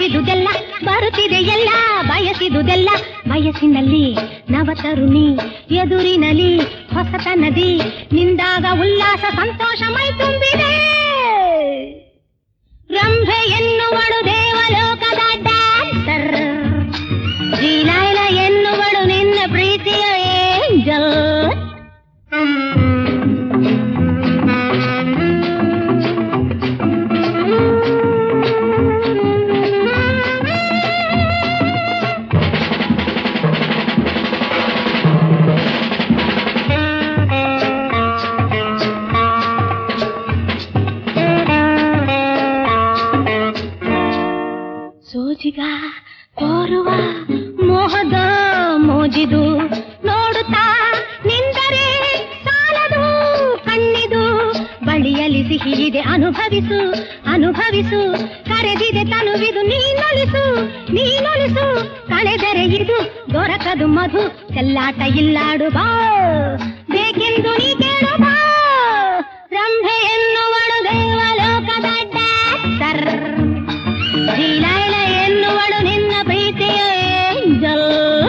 ಬಯಸಿದುದೆಲ್ಲ ಬರುತ್ತಿದೆ ಎಲ್ಲ ಬಯಸಿದುದೆಲ್ಲ ವಯಸ್ಸಿನಲ್ಲಿ ನವತರುಣಿ ಎದುರಿನಲ್ಲಿ ಹೊಸತನದಿ ನಿಂದಾಗ ಉಲ್ಲಾಸ ಸಂತೋಷ ಮೈ ತುಂಬಿದೆ ರಂಭೆ ಎನ್ನುವಳು ದೇವಲೋಕದ ಡ್ಯಾನ್ಸರ್ ಶ್ರೀಲೈಲ ಎನ್ನುವಳು ನಿನ್ನ ಪ್ರೀತಿಯ ಏಂಜಲ್ ಸೋಜಿಗ ಕೋರುವ ಮೋಹದ ಮೋಜಿದು ನೋಡುತ್ತಾ ನಿಂದರೆ ಸಾಲದು ಕಣ್ಣಿದು ಬಳಿಯಲ್ಲಿ ಸಿಹಿಯಿದೆ ಅನುಭವಿಸು ಅನುಭವಿಸು ಕರೆದಿದೆ ತನುವಿದು ನೀನೊಲಿಸು ನೀನೊಲಿಸು ಕಳೆದರೆ ಇದು ದೊರಕದು ಮಧು ಚೆಲ್ಲಾಟ ಇಲ್ಲಾಡು ಬಾ ಬೇಕೆಂದು ನೀ ಕೇಳು ಬಾ ರಂಭೆ ಎನ್ನುವಳು ದೇವಲೋಕದ ಡ್ಯಾಕ್ಟರ್ ಶ್ರೀಲೈಲ ಎನ್ನುವಳು ನಿನ್ನ ಪ್ರೀತಿಯ ಏಂಜಲ್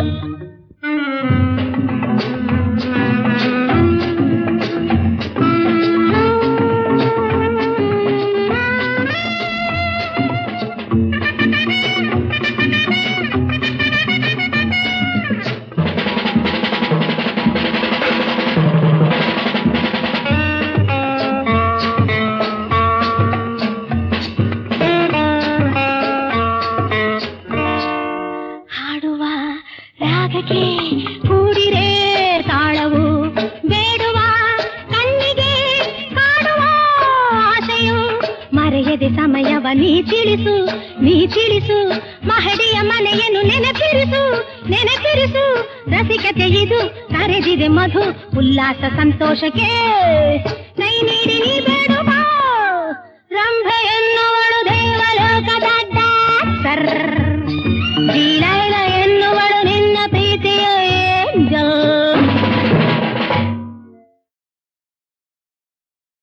ಹಾಡುವ ರಾಗಕ್ಕೆ ಕೂಡಿರೆ ತಾಳವು ಬೇಡುವ ಕಣ್ಣಿಗೆ ಕಾಡುವ ಆಶೆಯು ಮರೆಯದೆ ಸಮಯವ ನೀ ತಿಳಿಸು ನೀ ತಿಳಿಸು ಮಹಡಿಯ ಮನೆಯನ್ನು ನೆನಪಿರಿಸು ನೆನಪಿರಿಸು ರಸಿಕತೆ ಇದು ಕರೆದಿದೆ ಮಧು ಉಲ್ಲಾಸ ಸಂತೋಷಕ್ಕೆ ನೈ ನೀಡಿ ನೀ ಬೇಡುವ ರಂಭೆ ಎನ್ನುವಳು ದೇವಲೋಕದ ಡ್ಯಾನ್ಸರ್